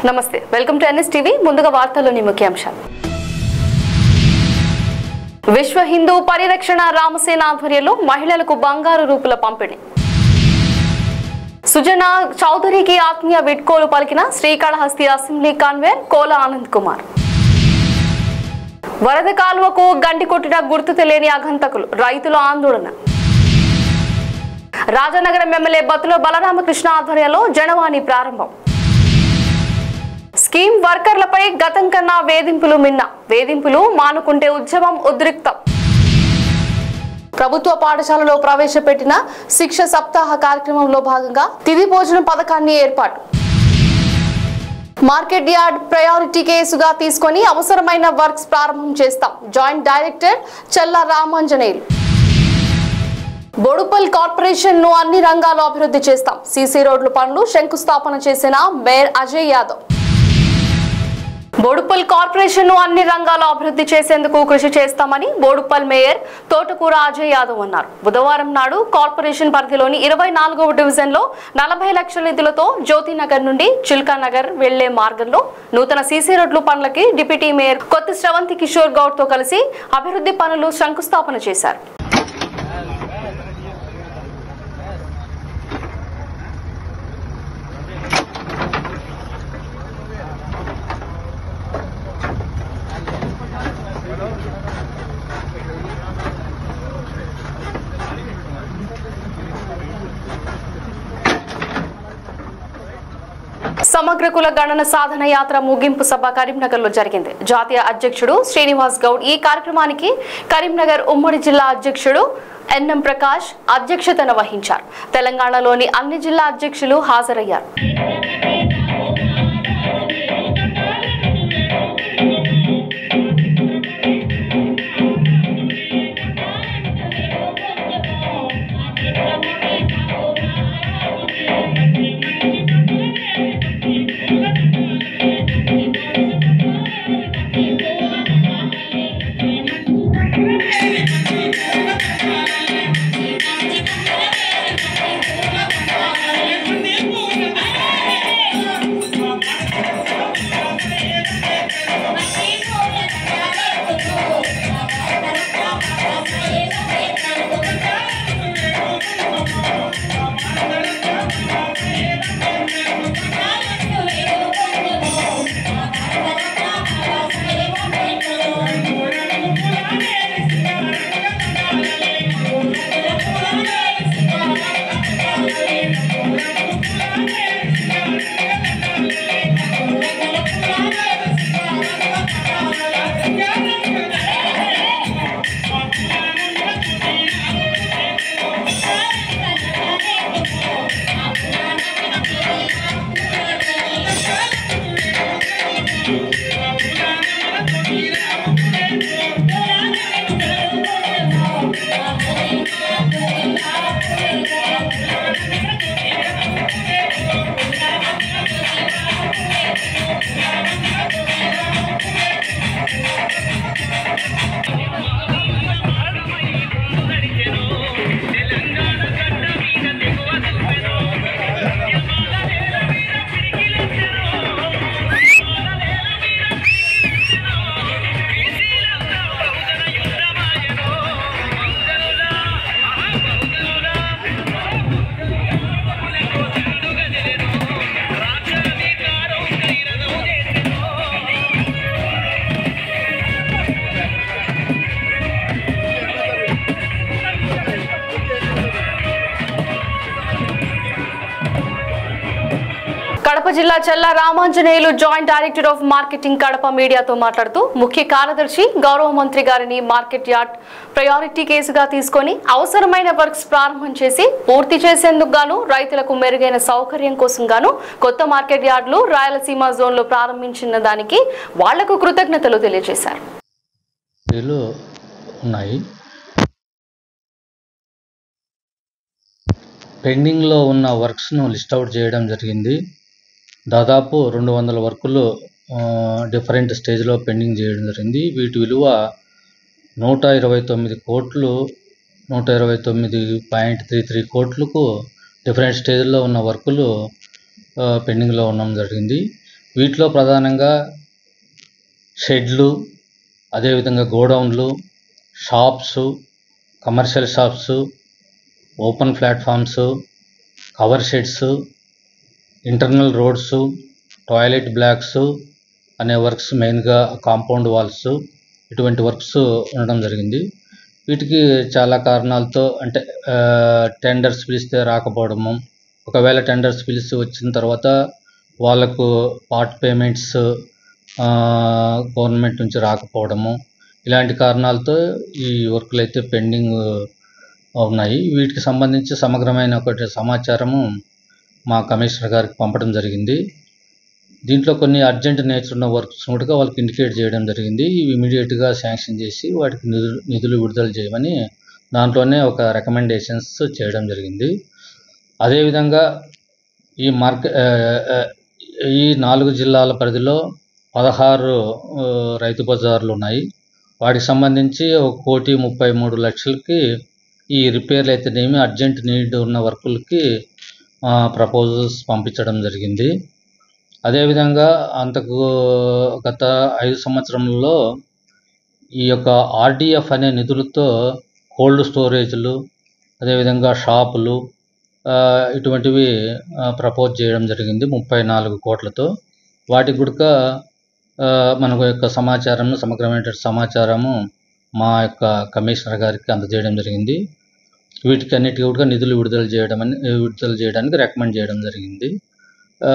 నమస్తే welcome to NS TV ముందుగా వార్తల్లోని ముఖ్యాంశాలు విశ్వ హిందూ పరిరక్షణ రామసేన ఆధ్వర్యంలో మహిళలకు బంగారు రూపుల పంపిణీ సుజన చౌదరికి ఆత్మీయ విడ్కోలు పలికిన శ్రీకాళహస్తి అసెంబ్లీ కాన్వేర్ కోల ఆనంద్ కుమార్ వరద కాలువకు గండి కొట్టిన గుర్తు తెలియని అఘంతకులు రైతుల ఆందోళన రాజనగరం ఎమ్మెల్యే బత్తుల బలరామకృష్ణ ఆధ్వర్యంలో జనవాణి ప్రారంభం స్కీమ్ వర్కర్లపై గతం కన్నా వేధింపులు మిన్న వేధింపులు మానుకుంటే ఉద్యమం ఉద్రిక్తం ప్రభుత్వ పాఠశాలలో ప్రవేశపెట్టిన శిక్ష సప్తాహ కార్యక్రమంలో భాగంగా తిది భోజనం పథకాన్ని ఏర్పాటు మార్కెట్ యార్డ్ ప్రయారిటీ కేసుగా తీసుకొని అవసరమైన వర్క్స్ ప్రారంభం చేస్తాం జాయింట్ డైరెక్టర్ చల్ల రామాంజనేయులు బొడుపల్ కార్పొరేషన్ ను అన్ని రంగాల్లో అభివృద్ధి చేస్తాం సీసీ రోడ్ల పనులు శంకుస్థాపన చేసిన మేయర్ అజయ్ యాదవ్ బోడుపల్ కార్పొరేషన్ ను అన్ని రంగాల్లో అభివృద్ధి చేసేందుకు కృషి చేస్తామని బోడుపల్ మేయర్ తోటకూర అజయ్ యాదవ్ అన్నారు బుధవారం నాడు కార్పొరేషన్ పరిధిలోని ఇరవై నాలుగవ డివిజన్ లో నలభై లక్షల నిధులతో జ్యోతినగర్ నుండి చిల్కా నగర్ వెళ్లే మార్గంలో నూతన సీసీ రోడ్లు పనులకి డిప్యూటీ మేయర్ కొత్త శ్రవంతి కిషోర్ గౌడ్ తో కలిసి అభివృద్ధి పనులు శంకుస్థాపన చేశారు సమగ్ర కుల గణన సాధన యాత్ర ముగింపు సభ కరీంనగర్ లో జరిగింది జాతీయ అధ్యక్షుడు శ్రీనివాస్ గౌడ్ ఈ కార్యక్రమానికి కరీంనగర్ ఉమ్మడి జిల్లా అధ్యక్షుడు ఎన్ఎం ప్రకాష్ అధ్యక్షతన వహించారు తెలంగాణలోని అన్ని జిల్లా అధ్యక్షులు హాజరయ్యారు కడప జిల్లా Chella Ramanjaneyulu joint director of marketing Kadapa మీడియాతో మాట్లాడుతూ ముఖ్య కార్యదర్శి గౌరవ మంత్రి గారిని మార్కెట్ యార్డ్ ప్రయారిటీ కేసుగా తీసుకొని అవసరమైన వర్క్స్ ప్రారంభం చేసి పూర్తి చేసేందుకు గాను రైతులకు మెరుగైన సౌకర్యం కోసం గాను కొత్త మార్కెట్ యార్డులు రాయలసీమ జోన్ లో ప్రారంభించిన దానికి వాళ్లకు కృతజ్ఞతలు తెలియజేశారు వీళ్ళు ఉన్నాయి పెండింగ్లో ఉన్న వర్క్స్ను లిస్ట్ అవుట్ చేయడం జరిగింది దాదాపు రెండు వందల వర్కులు డిఫరెంట్ స్టేజ్లో పెండింగ్ చేయడం జరిగింది వీటి విలువ నూట ఇరవై తొమ్మిది కోట్లు నూట ఇరవై తొమ్మిది పాయింట్ త్రీ త్రీ కోట్లకు డిఫరెంట్ స్టేజ్లో ఉన్న వర్కులు పెండింగ్లో ఉండడం జరిగింది వీటిలో ప్రధానంగా షెడ్లు అదేవిధంగా గోడౌన్లు shops commercial shops open platforms cover sheds internal roads toilet blocks అనే వర్క్స్ మెయిన్గా కాంపౌండ్ వాల్స్ ఇటువంటి వర్క్స్ ఉండడం జరిగింది వీటికి చాలా కారణాలతో అంటే టెండర్స్ పిలిస్తే రాకపోవడము ఒకవేళ టెండర్స్ పిలిచి వచ్చిన తర్వాత వాళ్ళకు పార్ట్ పేమెంట్స్ గవర్నమెంట్ నుంచి రాకపోవడము ఇలాంటి కారణాలతో ఈ వర్కులు అయితే పెండింగ్ ఉన్నాయి వీటికి సంబంధించి సమగ్రమైన ఒకటి సమాచారము మా కమిషనర్ గారికి పంపడం జరిగింది దీంట్లో కొన్ని అర్జెంట్ నేచర్ ఉన్న వర్క్స్ కూడా వాళ్ళకి ఇండికేట్ చేయడం జరిగింది ఇవి ఇమీడియట్గా శాంక్షన్ చేసి వాటికి నిధులు నిధులు విడుదల చేయమని దాంట్లోనే ఒక రికమెండేషన్స్ చేయడం జరిగింది అదేవిధంగా ఈ మార్కెట్ ఈ నాలుగు జిల్లాల పరిధిలో పదహారు ఆ, రైతు బజార్లు ఉన్నాయి వాటికి సంబంధించి ఒక కోటి ముప్పై మూడు లక్షలకి ఈ రిపేర్లు అయితేనేమి అర్జెంట్ నీడ్ ఉన్న వర్కులకి ప్రపోజల్స్ పంపించడం జరిగింది అదేవిధంగా అంతకు గత ఐదు సంవత్సరంలో ఈ యొక్క ఆర్డిఎఫ్ అనే నిధులతో కోల్డ్ స్టోరేజ్లు అదేవిధంగా షాపులు ఆ, ఇటువంటివి ప్రపోజ్ చేయడం జరిగింది ముప్పై నాలుగు కోట్లతో వాటి గుడక ఆ, మనకు యొక్క సమాచారము సమగ్రమైన సమాచారము మా యొక్క కమిషనర్ గారికి అందజేయడం జరిగింది వీటికి అన్నిటికీ కూడా నిధులు విడుదల చేయడం అని విడుదల చేయడానికి రికమెండ్ చేయడం జరిగింది ఆ,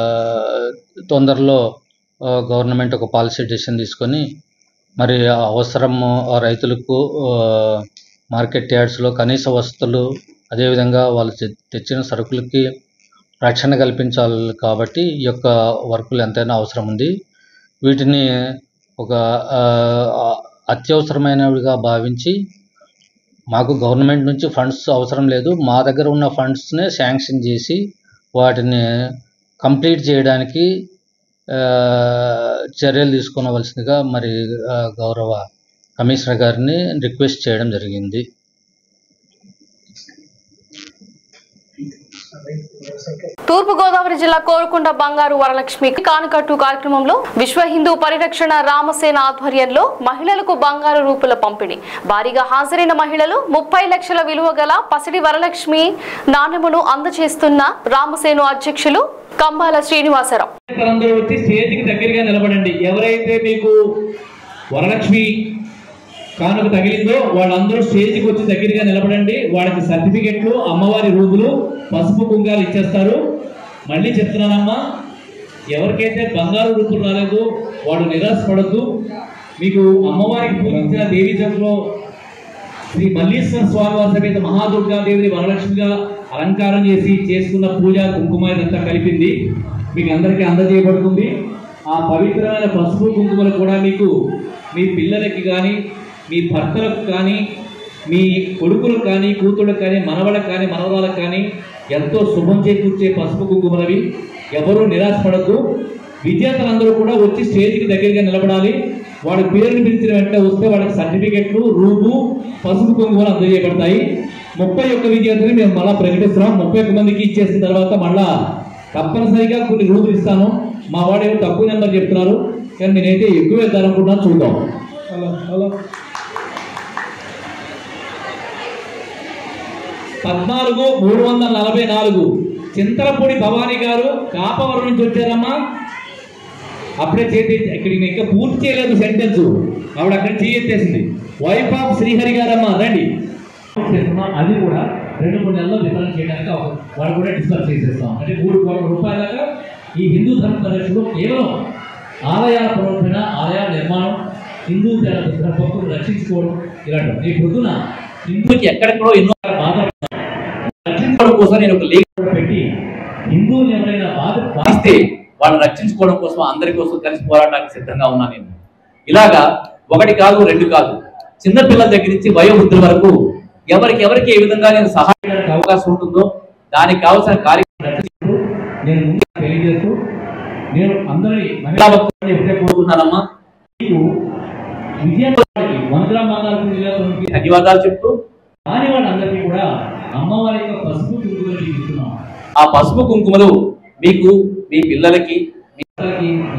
తొందరలో ఆ, గవర్నమెంట్ ఒక పాలసీ డెసిషన్ తీసుకొని మరి ఆ అవసరము ఆ రైతులకు ఆ, మార్కెట్ యార్డ్స్లో కనీస వసతులు అదేవిధంగా వాళ్ళు తె- తెచ్చిన సరుకులకి రక్షణ కల్పించాలి కాబట్టి ఈ యొక్క వర్కులు ఎంతైనా అవసరం ఉంది వీటిని ఒక ఆ, అత్యవసరమైనవిగా భావించి మాకు గవర్నమెంట్ నుంచి ఫండ్స్ అవసరం లేదు మా దగ్గర ఉన్న ఫండ్స్నే శాంక్షన్ చేసి వాటిని కంప్లీట్ చేయడానికి ఆ, చర్యలు తీసుకోవలసిందిగా మరి ఆ, గౌరవ కమిషనర్ గారిని రిక్వెస్ట్ చేయడం జరిగింది తూర్పు గోదావరి జిల్లా కోరుకొండ బంగారు వరలక్ష్మి కానుకట్టు కార్యక్రమంలో విశ్వ హిందూ పరిరక్షణ రామసేన ఆధ్వర్యంలో మహిళలకు బంగారు రూపుల పంపిణీ భారీగా హాజరైన మహిళలు ముప్పై లక్షల విలువ గల పసిడి వరలక్ష్మి నాణ్యమును అందజేస్తున్న రామసేను అధ్యక్షులు కంబాల శ్రీనివాసరావు అందరూ వచ్చి స్టేజ్కి దగ్గరగా నిలబడండి ఎవరైతే మీకు వరలక్ష్మి కానుక తగిలిందో వాళ్ళందరూ స్టేజ్కి వచ్చి దగ్గరగా నిలబడండి వాళ్ళకి సర్టిఫికెట్లు అమ్మవారి రూపులు పసుపు కుంకాలు ఇచ్చేస్తారు మళ్ళీ చెప్తున్నానమ్మా ఎవరికైతే బంగారు రూపులు రాలేదు వాడు నిరాశపడద్దు మీకు అమ్మవారికి పూజించిన దేవీ చౌక్లో శ్రీ మల్లీశ్వర స్వామి వారి సమేత మహాదుర్గాదేవిని వరలక్ష్మిగా అలంకారం చేసి చేసుకున్న పూజ కుంకుమ ఇదంతా కలిపింది మీకు అందరికీ అందజేయబడుతుంది ఆ పవిత్రమైన పసుపు కుంకుమలు కూడా మీకు మీ పిల్లలకి కానీ మీ భర్తలకు కానీ మీ కొడుకులకు కానీ కూతుళ్ళకు కానీ మనవళ్ళకు కానీ మనవరాలకు కానీ ఎంతో శుభం చేకూర్చే పసుపు కుంకుమలవి ఎవరూ నిరాశపడద్దు విజేతలందరూ కూడా వచ్చి స్టేజ్కి దగ్గరగా నిలబడాలి వాడి పేరుని పిలిచిన వెంటనే వస్తే వాళ్ళకి సర్టిఫికెట్లు రూపు పసుపు కుంకుమలు అందజేయబడతాయి ముప్పై ఒక్క విజేతని మేము మళ్ళా ప్రకటిస్తున్నాం ముప్పై ఒక్క మందికి ఇచ్చేసిన తర్వాత మళ్ళా తప్పనిసరిగా కొన్ని రూపులు ఇస్తాను మా వాడు ఏమో తక్కువ నెంబర్ చెప్తున్నారు కానీ నేనైతే ఎక్కువ వేద్దామనుకుంటున్నాను చూద్దాం హలో హలో పద్నాలుగు మూడు వందల నలభై నాలుగు చింతలపూడి భవానీ గారు కాపవరం నుంచి వచ్చారమ్మా అప్పుడే చేతి ఇక్కడ నేను ఇంకా పూర్తి చేయలేదు సెంటెన్స్ ఆవిడ అక్కడ చేయెత్తేసింది వైఫ్ ఆఫ్ శ్రీహరి గారమ్మా రండి చేస్తున్నాం. అది కూడా రెండు మూడు నెలల్లో వితరణ చేయడానికి ఒక- వాళ్ళు కూడా డిస్కస్ చేసేస్తాం అంటే మూడు కోట్ల రూపాయల దాకా ఈ హిందూ ధర్మ పరిరక్షణలో కేవలం ఆలయాల పునరుద్ధరణ ఆలయాల నిర్మాణం హిందూ ధర్మ భక్తులు రక్షించుకోవడం ఇలాంటి ఈ పొద్దున హిందూకి ఎక్కడెక్కడో ఎన్నో బాధ రక్షించుకోవడం కోసం నేను ఒక లేఖ కూడా పెట్టి హిందువులు ఎవరైనా బాధ బాధిస్తే వాళ్ళని రక్షించుకోవడం కోసం అందరి కోసం కలిసి పోరాటానికి సిద్ధంగా ఉన్నాను నేను ఇలాగా ఒకటి కాదు రెండు కాదు చిన్న పిల్లల దగ్గర నుంచి వయోవృద్ధుల వరకు ఎవరికి ఎవరికి ఏ విధంగా నేను సహాయం చేయడానికి అవకాశం ఉంటుందో దానికి కావాల్సిన కార్యక్రమం రక్షిస్తూ నేను ముందుగా తెలియజేస్తూ నేను అందరి మహిళా భక్తులని ఎప్పుడే కోరుకున్నానమ్మా మీకు విజయవాడకి వందల మందాలకి ధన్యవాదాలు చెప్తూ కాని వాళ్ళందరికీ కూడా అమ్మవారి యొక్క పసుపు కుంకుమలు ఇస్తున్నాం ఆ పసుపు కుంకుమలు మీకు మీ పిల్లలకి మీ పిల్లలకి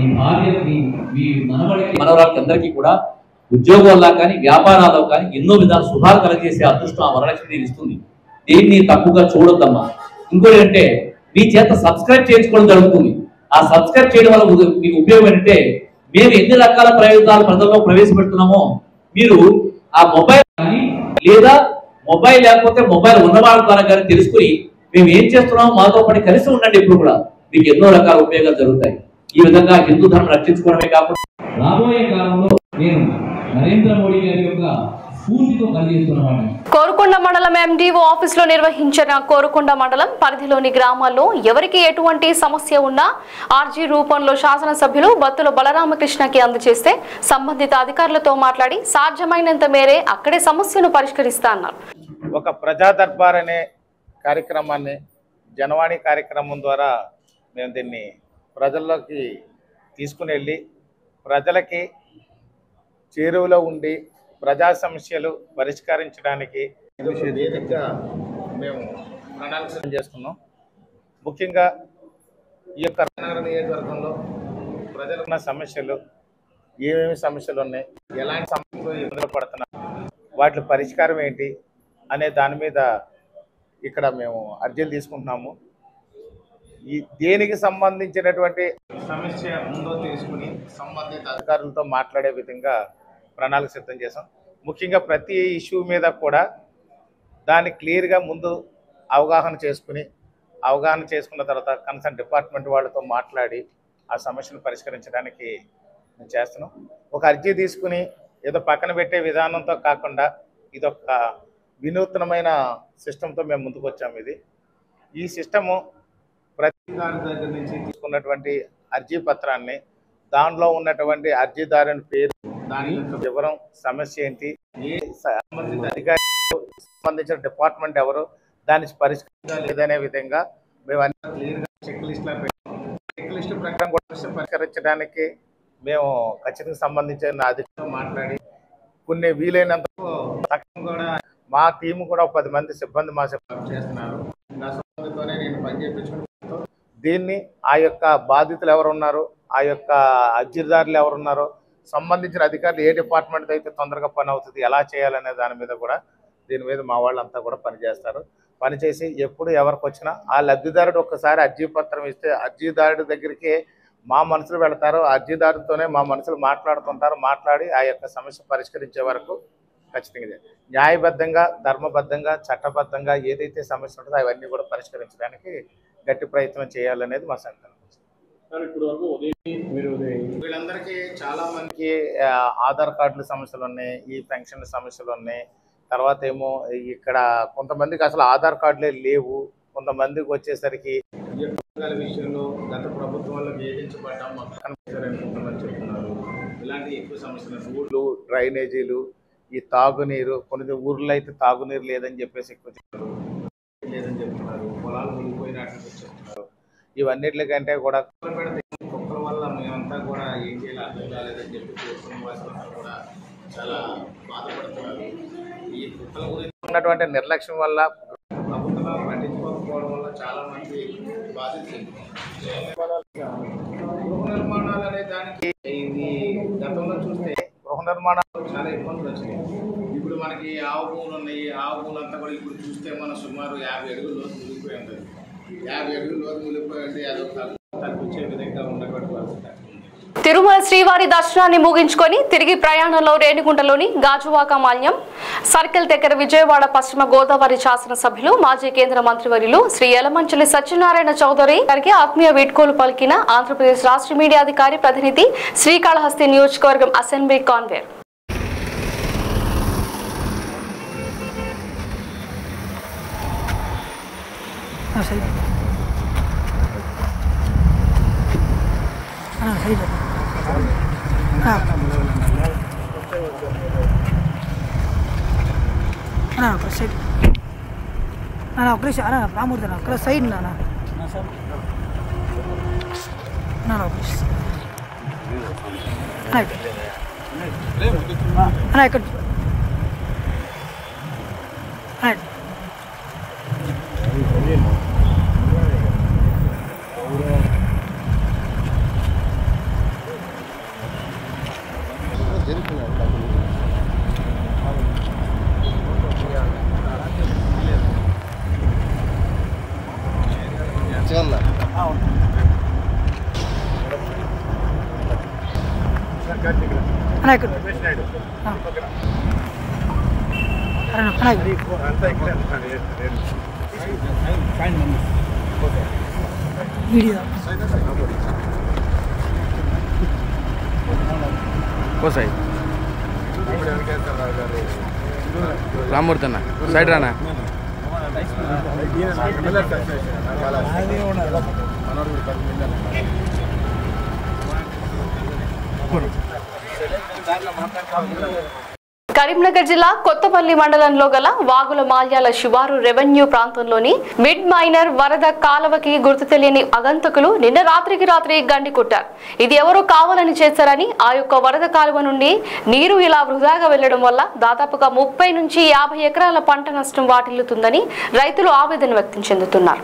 మీ భార్య మీ మీ మనవడికి మనవరాలకి అందరికీ కూడా ఉద్యోగాల్లో కానీ వ్యాపారాల్లో కానీ ఎన్నో విధాల శుభాలు కలగజేసే అదృష్టం ఆ వరలక్ష్మి ఇస్తుంది దేన్ని తప్పుగా చూడొద్దమ్మా ఇంకోటి అంటే మీ చేత సబ్స్క్రైబ్ చేయించుకోవడం జరుగుతుంది ఆ సబ్స్క్రైబ్ చేయడం వల్ల ఉద- మీకు ఉపయోగం ఏంటంటే మేము ఎన్ని రకాల ప్రయోజనాలు ప్రజల్లో ప్రవేశపెడుతున్నామో మీరు ఆ మొబైల్ కానీ లేదా మొబైల్ లేకపోతే మొబైల్ ఉన్నవాళ్ళ ద్వారా కానీ తెలుసుకుని మేము ఏం చేస్తున్నామో మాతో పాటు కలిసి ఉండండి ఇప్పుడు కూడా మీకు ఎన్నో రకాల ఉపయోగాలు జరుగుతాయి ఈ విధంగా హిందూ ధర్మం రక్షించుకోవడమే కాకుండా రాబోయే కాలంలో నేను నరేంద్ర మోడీ గారి యొక్క స్ఫూర్తితో పనిచేస్తున్నవాడిని కోరుకొండ మండలం ఎండిఓ ఆఫీసులో నిర్వహించిన కోరుకొండ మండలం పరిధిలోని గ్రామాల్లో ఎవరికి ఎటువంటి సమస్య ఉన్నా ఆర్జీ రూపంలో శాసనసభ్యులు బత్తుల బలరామకృష్ణకి అందజేస్తే సంబంధిత అధికారులతో మాట్లాడి సాధ్యమైనంత మేరే అక్కడే సమస్యను పరిష్కరిస్తా అన్నారు ఒక ప్రజా దర్బార్ అనే కార్యక్రమాన్ని జనవాణి కార్యక్రమం ద్వారా మేము దీన్ని ప్రజల్లోకి తీసుకుని వెళ్ళి ప్రజలకి చేరువలో ఉండి ప్రజా సమస్యలు పరిష్కరించడానికి వేదికగా మేము ప్రణాళిక సిద్ధం చేస్తున్నాం ముఖ్యంగా ఈ యొక్క నగర నియోజకవర్గంలో ప్రజలున్న సమస్యలు ఏమేమి సమస్యలు ఉన్నాయి ఎలాంటి సమస్యలు ఇబ్బందులు పడుతున్నారు వాటి పరిష్కారం ఏంటి అనే దాని మీద ఇక్కడ మేము అర్జీలు తీసుకుంటున్నాము ఈ దేనికి సంబంధించినటువంటి సమస్య ఉందో తీసుకుని సంబంధిత అధికారులతో మాట్లాడే విధంగా ప్రణాళిక సిద్ధం చేసాం ముఖ్యంగా ప్రతి ఇష్యూ మీద కూడా దాన్ని క్లియర్గా ముందు అవగాహన చేసుకుని అవగాహన చేసుకున్న తర్వాత కన్సర్న్ డిపార్ట్మెంట్ వాళ్ళతో మాట్లాడి ఆ సమస్యను పరిష్కరించడానికి మేము చేస్తున్నాం ఒక అర్జీ తీసుకుని ఏదో పక్కన పెట్టే విధానంతో కాకుండా ఇదొక వినూత్నమైన సిస్టంతో మేము ముందుకు వచ్చాము ఇది ఈ సిస్టము ప్రతి దారి దగ్గర నుంచి తీసుకున్నటువంటి అర్జీ పత్రాన్ని దానిలో ఉన్నటువంటి అర్జీదారుని పేరు దాని యొక్క వివరం సమస్య ఏంటి ఏ సంబంధిత అధికారి సంబంధించిన డిపార్ట్మెంట్ ఎవరు దాన్ని పరిష్కరించాలి లేదనే విధంగా మేము అన్ని క్లియర్గా చెక్ లిస్ట్లో పెట్టాం చెక్ లిస్ట్ ప్రకారం కూడా సమస్య పరిష్కరించడానికి మేము ఖచ్చితంగా సంబంధించిన అధికారులతో మాట్లాడి కొన్ని వీలైనంత తక్కువ కూడా మా టీం కూడా ఒక పది మంది సిబ్బంది మా సిబ్బంది చేస్తున్నారు నా సిబ్బందితోనే నేను పని చేయించుకుంటూ దీన్ని ఆ యొక్క బాధితులు ఎవరు ఉన్నారు ఆ యొక్క అర్జీదారులు ఎవరు ఉన్నారో సంబంధించిన అధికారులు ఏ డిపార్ట్మెంట్ అయితే తొందరగా పని అవుతుంది ఎలా చేయాలనే దాని మీద కూడా దీని మీద మా వాళ్ళంతా కూడా పనిచేస్తారు పనిచేసి ఎప్పుడు ఎవరికి వచ్చినా ఆ లబ్ధిదారుడు ఒక్కసారి అర్జీ పత్రం ఇస్తే అర్జీదారుడి దగ్గరికి మా మనుషులు వెళతారు అర్జీదారుడితోనే మా మనుషులు మాట్లాడుతుంటారు మాట్లాడి ఆ యొక్క సమస్య పరిష్కరించే వరకు ఖచ్చితంగా చేయాలి. న్యాయబద్ధంగా ధర్మబద్ధంగా చట్టబద్ధంగా ఏదైతే సమస్య ఉంటుందో అవన్నీ కూడా పరిష్కరించడానికి గట్టి ప్రయత్నం చేయాలనేది మా సంకల్పం వీళ్ళందరికీ చాలా మందికి ఆ, ఆధార్ కార్డుల సమస్యలు ఉన్నాయి ఈ పెన్షన్ల సమస్యలు ఉన్నాయి తర్వాత ఏమో ఇక్కడ కొంతమందికి అసలు ఆధార్ కార్డులే లేవు కొంతమందికి వచ్చేసరికి ఈ ఉద్యోగాల విషయంలో గత ప్రభుత్వంలో వేధించబడ్డాం మాకు కనిపించారని కొంతమంది చెప్తున్నారు ఇలాంటి ఎక్కువ సమస్యలు ఊర్లు డ్రైనేజీలు ఈ తాగునీరు కొన్ని ఊర్లో అయితే తాగునీరు లేదని చెప్పేసి ఎక్కువ చెప్తారు లేదని చెప్తున్నారు పొలాలు మునిగిపోయినట్లు చెప్తున్నారు ఇవన్నిటికంటే కూడా కుక్కలు పెడితే కుక్కల వల్ల మేమంతా కూడా ఏం చేయాలి అర్థం కాలేదని చెప్పి కుటుంబ వాసులంతా కూడా చాలా బాధపడుతున్నారు ఈ కుక్కల గురించి ఉన్నటువంటి నిర్లక్ష్యం వల్ల ప్రభుత్వం పట్టించుకోకపోవడం వల్ల చాలా మంది బాధితులు గృహ నిర్మాణాలు అనే దానికి ఇది గతంలో చూస్తే గృహ నిర్మాణాలు చాలా ఇబ్బందులు వచ్చినాయి ఇప్పుడు మనకి ఆవు భూములు ఉన్నాయి ఆవు భూములు అంతా కూడా ఇప్పుడు చూస్తే మనం సుమారు యాభై అడుగుల లోతు మునిగిపోయి ఉంటుంది యాభై అడుగుల లోతు మునిగిపోయి ఉంటే అదొక తగ్గించే విధంగా ఉన్నటువంటి పరిస్థితి తిరుమల శ్రీవారి దర్శనాన్ని ముగించుకొని తిరిగి ప్రయాణంలో రేణిగుంటలోని గాజువాక మాల్యం సర్కిల్ దగ్గర విజయవాడ పశ్చిమ గోదావరి శాసనసభ్యులు మాజీ కేంద్ర మంత్రివర్యులు శ్రీ యలమంచిలి సత్యనారాయణ చౌదరి గారికి ఆత్మీయ వీడ్కోలు పలికిన ఆంధ్రప్రదేశ్ రాష్ట్ర మీడియా అధికారి ప్రతినిధి శ్రీకాళహస్తి నియోజకవర్గం అసెంబ్లీ కాన్వేర్ हाँ सही बात हाँ सही बात हाँ అన్నా ఒక సైడ్ అన్న ఒక నిమిషం అన్న రామూర్తి అన్న ఒక సైడ్ అన్న అన్న ఒక నిమిషం అన్న ఇక్కడ. అన్న ఇక్కడ అన్న అన్న ఇక్కడ ఆ. అరే అన్న ఇక్కడ. వీడియో కోసాయి రామ్మూర్తి అన్న సైడ్ రానా కరీంనగర్ జిల్లా కొత్తపల్లి మండలంలో గల వాగుల మాల్యాల శివారు రెవెన్యూ ప్రాంతంలోని మిడ్ మైనర్ వరద కాలవకి గుర్తు తెలియని అగంతకులు నిన్న రాత్రికి రాత్రి గండి కొట్టారు ఇది ఎవరో కావాలని చేశారని ఆ యొక్క వరద కాలువ నుండి నీరు ఇలా వృధాగా వెళ్లడం వల్ల దాదాపుగా ముప్పై నుంచి యాభై ఎకరాల పంట నష్టం వాటిల్లుతుందని రైతులు ఆవేదన వ్యక్తం చెందుతున్నారు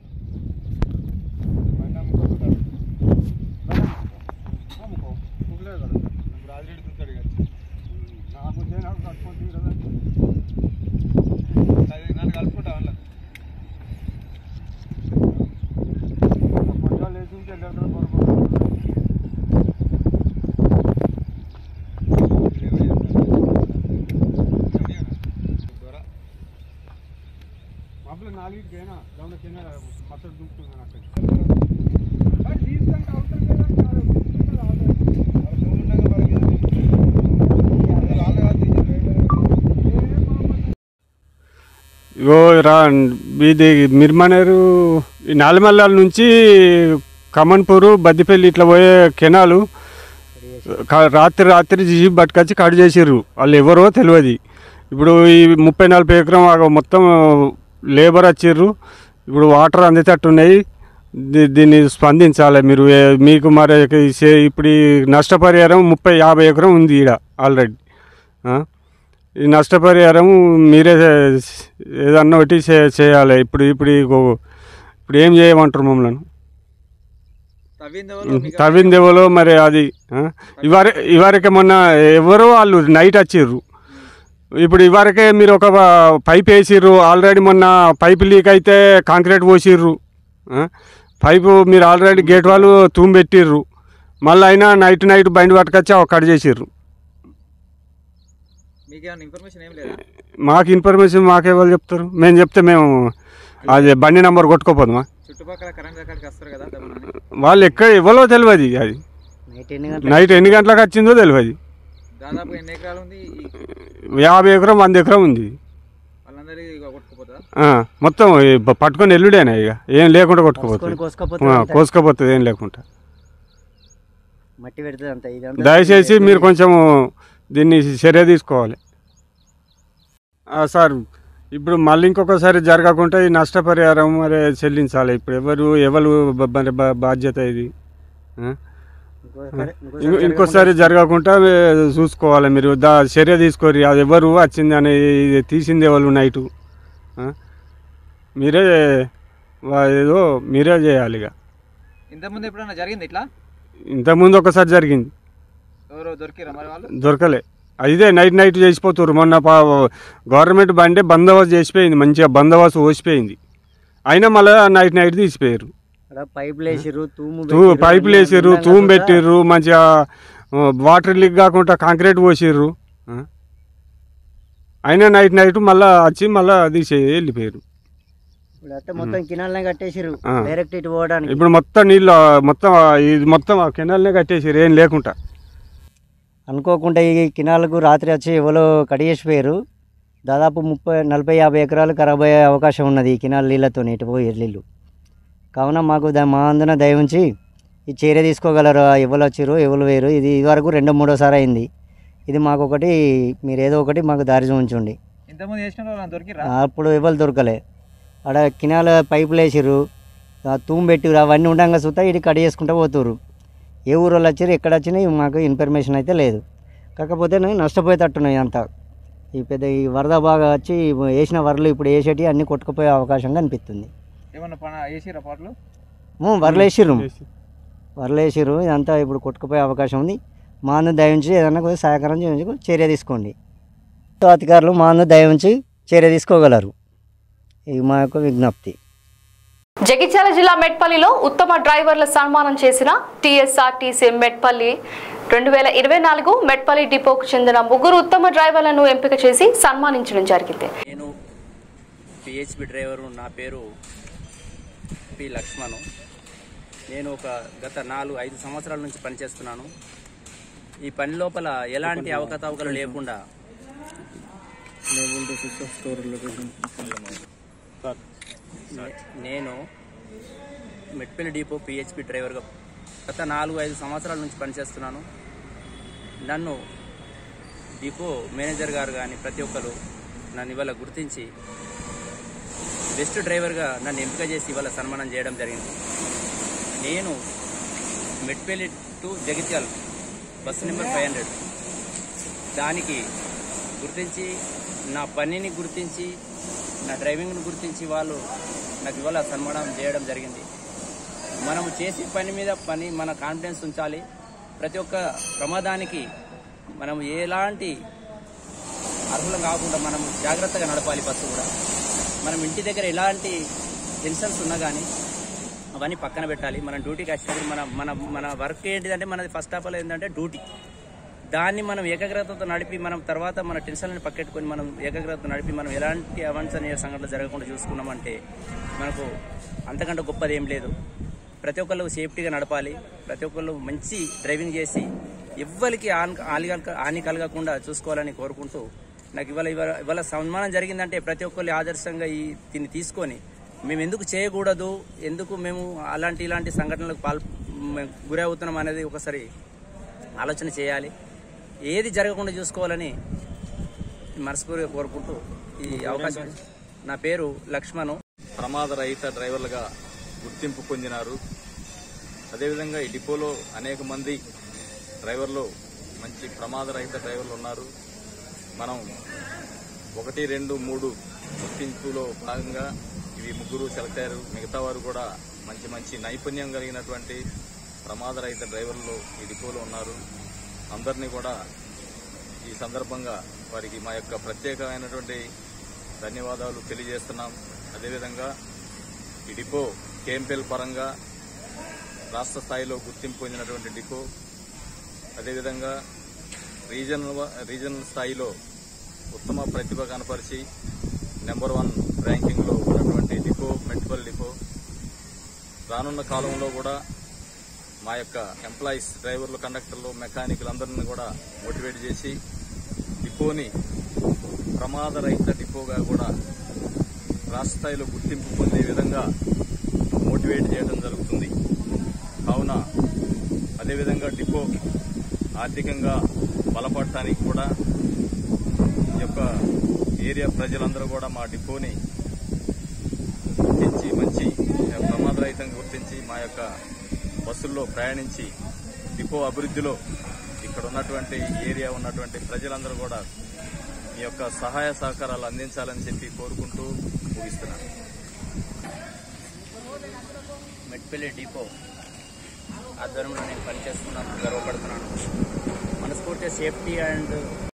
ఇగో రా ఇది మిర్మనేరు ఈ నాలిమల్లాల నుంచి కమన్పూరు బద్దిపల్లి ఇట్లా పోయే కెనాలు క- రాత్రి రాత్రి జీప్ పట్టుకొచ్చి కట్ చేసిర్రు వాళ్ళు ఎవరో తెలియదు ఇప్పుడు ఈ ముప్పై నలభై ఎకరం ఆ మొత్తం లేబర్ వచ్చిర్రు ఇప్పుడు వాటర్ అందేటట్టు ఉన్నాయి దీ- దీన్ని స్పందించాలి మీరు ఏ- మీకు మరి ఈ సే- ఇప్పుడు ఈ నష్టపరిహారం ముప్పై యాభై ఎకరం ఉంది ఈడ ఆల్రెడీ ఆ? ఈ నష్టపరిహారం మీరే ఏదన్నా ఒకటి చే- చేయాలి ఇప్పుడు ఇప్పుడు ఈ గో- ఇప్పుడు ఏం చేయమంటారు మమ్మల్ని తవ్వింది ఎవరో మరి అది ఆ? ఇవర ఇవరకే మొన్న ఎవరో వాళ్ళు నైట్ వచ్చిర్రు ఇప్పుడు ఇవరకే మీరు ఒక పైప్ వేసిర్రు ఆల్రెడీ మొన్న పైప్ లీక్ అయితే కాంక్రీట్ పోసిర్రు ఆ? పైపు మీరు ఆల్రెడీ గేట్ వాళ్ళు తూము పెట్టిర్రు మళ్ళీ అయినా నైట్ నైట్ బండి పట్టుకొచ్చి కట్ చేసిర్రు మీకేమైనా ఇన్ఫర్మేషన్ ఏం లేదా మాకు ఇన్ఫర్మేషన్ మాకే వాళ్ళు చెప్తారు మేము చెప్తే మేము అది బండి నెంబర్ కొట్టుకోపోదుమా చుట్టుపక్కల కరెంట్ అక్కడికి వస్తారు కదా దమనని వాళ్ళు ఎక్కడ ఎవరో తెలియదు అది నైట్ ఎన్ని గంటలకు వచ్చిందో తెలియదు దాదాపు ఎన్ని ఎకరాలు ఉంది ఈ- యాభై ఎకరం వంద ఎకరం ఉంది వాళ్ళందరి కొట్టుకుపోతుందా ఆ, మొత్తం ఈ బ- పట్టుకొని ఎల్లుడేనా ఇక ఏం లేకుండా కొట్టుకుపోతుంది ఆ, కోసుకపోతుంది ఏం లేకుండా మట్టి పెడుతుంది అంత ఇదంతా దయచేసి మీరు కొంచెం దీన్ని చర్య తీసుకోవాలి ఆ, సార్ ఇప్పుడు మళ్ళీ ఇంకొకసారి జరగకుండా ఈ నష్టపరిహారం మరి చెల్లించాలి ఇప్పుడు ఎవరు ఎవరు బ- మరి బా- బాధ్యత ఇది ఆ? ఇంకోసారి- ఇంకోసారి ఇంకో- ఇంకోసారి జరగకుండా ఏ, చూసుకోవాలి మీరు దా చర్య తీసుకోరు అది ఎవరు వచ్చింది అని ఇది తీసింది ఎవరు నైటు ఆ? మీరే వా- ఏదో మీరే చేయాలి ఇక ఇంతకుముందు ఎప్పుడైనా జరిగింది ఇట్లా ఇంతకుముందు ఒకసారి జరిగింది ఎవరో దొరికిరా మరి వాళ్ళు దొరకలే ఇదే నైట్ నైట్ చేసిపోతారు మొన్న పా గవర్నమెంట్ బండి బందోబస్తు చేసిపోయింది మంచిగా బందోబస్తు పోసిపోయింది అయినా మళ్ళీ నైట్ నైట్ తీసిపోయారు అక్కడ పైపులు వేసిర్రు తూము తూ పెట్టిర్రు, పైపులు అన్ని వేసిర్రు ఉండంగా తూము కూడా పెట్టిర్రు మంచిగా ఆ, వాటర్ లీక్ కాకుండా కాంక్రీట్ పోసిర్రు ఆ. అయినా నైట్ నైట్ మళ్ళీ వచ్చి మళ్ళీ తీసే వెళ్ళిపోయారు ఇప్పుడు అయితే మొత్తం కినాలనే కట్టేసిర్రు ఆ. డైరెక్ట్ ఇటు పోవడానికి ఇప్పుడు మొత్తం నీళ్ళు మొత్తం ఇది మొత్తం ఆ కెనాల్నే కట్టేసారు ఏం లేకుండా అనుకోకుండా ఈ కినాలకు రాత్రి వచ్చి ఎవరో కడిగేసిపోయారు దాదాపు ముప్పై నలభై యాభై ఎకరాలు ఖరాబ్ అయ్యే అవకాశం ఉన్నది ఈ కినాల నీళ్ళతో ఇటు పోయి నీళ్ళు కావున మాకు దా మా అందున దయ ఉంచి ఈ చర్య తీసుకోగలరు ఎవరు వచ్చారు ఎవరు వేరు ఇది ఇదివరకు రెండో మూడోసారి అయింది ఇది మాకు ఒకటి మీరు ఏదో ఒకటి మాకు దారి చూపించండి ఇంతకుముందు చేసిన వాళ్ళు దొరికిరా అప్పుడు ఎవరు దొరకలే ఆడ కినాల పైపులు వేసిర్రు ఆ తూము పెట్టిర్రు అవన్నీ ఉండగా చూస్తా ఇటు కట్ చేసుకుంటూ పోతుర్రు ఏ ఊరు వాళ్ళు వచ్చారు ఎక్కడ వచ్చినాయి మాకు ఇన్ఫర్మేషన్ అయితే లేదు కాకపోతే నేను నష్టపోయేటట్టున్నాయి అంతా ఈ పెద్ద ఈ వరద బాగా వచ్చి వేసిన వరలు ఇప్పుడు వేసేటి అన్నీ కొట్టుకుపోయే అవకాశం కనిపిస్తుంది ఏమన్నా పన వేసిరా పాటలు ఊ, వరలు వేసిర్రు వరలు వేసిర్రు ఇదంతా ఇప్పుడు కొట్టుకుపోయే అవకాశం ఉంది మా అందు దయ ఉంచి ఏదన్నా కొద్దిగా సహకారం చేయించి చర్య తీసుకోండి అధికారులు మా అందు దయ ఉంచి చర్య తీసుకోగలరు ఇది మా యొక్క విజ్ఞప్తి జగిత్యాల జిల్లా మెట్పల్లిలో ఉత్తమ డ్రైవర్ల సన్మానం చేసిన టీఎస్ఆర్టీసీ మెట్పల్లి రెండు వేల ఇరవై నాలుగు మెట్పల్లి డిపోకు చెందిన ముగ్గురు ఉత్తమ డ్రైవర్లను ఎంపిక చేసి సన్మానించడం జరిగింది నేను పిహెచ్పి డ్రైవరు నా పేరు పి లక్ష్మణు నేను ఒక గత నాలుగు ఐదు సంవత్సరాల నుంచి పనిచేస్తున్నాను ఈ పని లోపల ఎలాంటి అవకతవకలు లేకుండా నే- నేను మెట్పల్లి డిపో పిహెచ్పి డ్రైవర్గా గత నాలుగు ఐదు సంవత్సరాల నుంచి పనిచేస్తున్నాను నన్ను డిపో మేనేజర్ గారు కానీ ప్రతి ఒక్కరు నన్ను ఇవాళ గుర్తించి బెస్ట్ డ్రైవర్గా నన్ను ఎంపిక చేసి ఇవాళ సన్మానం చేయడం జరిగింది నేను Metpalli to Jagtial bus number five hundred దానికి గుర్తించి నా పనిని గుర్తించి నా డ్రైవింగ్ని గుర్తించి వాళ్ళు నాకు ఇవాళ సన్మానం చేయడం జరిగింది మనము చేసే పని మీద పని మన కాన్ఫిడెన్స్ ఉంచాలి ప్రతి ఒక్క ప్రమాదానికి మనం ఎలాంటి అర్హులం కాకుండా మనం జాగ్రత్తగా నడపాలి బస్సు కూడా మనం ఇంటి దగ్గర ఎలాంటి టెన్షన్స్ ఉన్నా కానీ అవన్నీ పక్కన పెట్టాలి మనం డ్యూటీకి వచ్చినప్పుడు మన మన మన వర్క్ ఏంటిదంటే మనది ఫస్ట్ ఆఫ్ ఆల్ ఏంటంటే డ్యూటీ దాన్ని మనం ఏకాగ్రతతో నడిపి మనం తర్వాత మన టెన్షన్లను పక్కెట్టుకొని మనం ఏకాగ్రతతో నడిపి మనం ఎలాంటి అవాంఛనీయ సంఘటనలు జరగకుండా చూసుకున్నామంటే మనకు అంతకంటే గొప్పది ఏం లేదు ప్రతి ఒక్కళ్ళు సేఫ్టీగా నడపాలి ప్రతి ఒక్కళ్ళు మంచి డ్రైవింగ్ చేసి ఎవ్వరికి హాని హాని- హాని కలగకుండా చూసుకోవాలని కోరుకుంటూ నాకు ఇవాళ ఇవాళ ఇవాళ సన్మానం జరిగిందంటే ప్రతి ఒక్కళ్ళు ఆదర్శంగా ఈ దీన్ని తీసుకొని మేము ఎందుకు చేయకూడదు ఎందుకు మేము అలాంటి ఇలాంటి సంఘటనలకు పాల్ మేము గురి అవుతున్నాం అనేది ఒకసారి ఆలోచన చేయాలి ఏది జరగకుండా చూసుకోవాలని మనస్ఫూర్తిగా కోరుకుంటూ ఈ అవకాశం నా పేరు లక్ష్మణు ప్రమాదరహిత డ్రైవర్లుగా గుర్తింపు పొందినారు అదేవిధంగా ఈ డిపోలో అనేక మంది డ్రైవర్లు మంచి ప్రమాదరహిత డ్రైవర్లు ఉన్నారు మనం ఒకటి రెండు మూడు గుర్తింపులో భాగంగా ఇవి ముగ్గురు సెలెక్ట్ అయ్యారు మిగతా వారు కూడా మంచి మంచి నైపుణ్యం కలిగినటువంటి ప్రమాదరహిత డ్రైవర్లు ఈ డిపోలో ఉన్నారు అందరినీ కూడా ఈ సందర్భంగా వారికి మా యొక్క ప్రత్యేకమైనటువంటి ధన్యవాదాలు తెలియజేస్తున్నాం అదేవిధంగా ఈ డిపో కేంపెల్ పరంగా రాష్ట్ర స్థాయిలో గుర్తింపు పొందినటువంటి డిపో అదేవిధంగా రీజనల్ రీజనల్ స్థాయిలో ఉత్తమ ప్రతిభ కనపరిచి నెంబర్ వన్ ర్యాంకింగ్లో ఉన్నటువంటి డిపో మెట్పల్ డిపో రానున్న కాలంలో కూడా మా యొక్క ఎంప్లాయీస్ డ్రైవర్లు కండక్టర్లు మెకానికల్ అందరిని కూడా మోటివేట్ చేసి డిపోని ప్రమాదరహిత డిపోగా కూడా రాష్ట్ర స్థాయిలో గుర్తింపు పొందే విధంగా మోటివేట్ చేయడం జరుగుతుంది కావున అదేవిధంగా డిపో ఆర్థికంగా బలపడటానికి కూడా ఈ యొక్క ఏరియా ప్రజలందరూ కూడా మా డిపోని గుర్తించి మంచి ప్రమాదరహితంగా గుర్తించి మా యొక్క బస్సుల్లో ప్రయాణించి డిపో అభివృద్ధిలో ఇక్కడ ఉన్నటువంటి ఏరియా ఉన్నటువంటి ప్రజలందరూ కూడా మీ యొక్క సహాయ సహకారాలు అందించాలని చెప్పి కోరుకుంటూ ముగిస్తున్నాను మెట్పల్లి డిపో ఆధ్వర్యంలో నేను పనిచేస్తున్నాను గర్వపడుతున్నాను మనస్ఫూర్తిగా సేఫ్టీ అండ్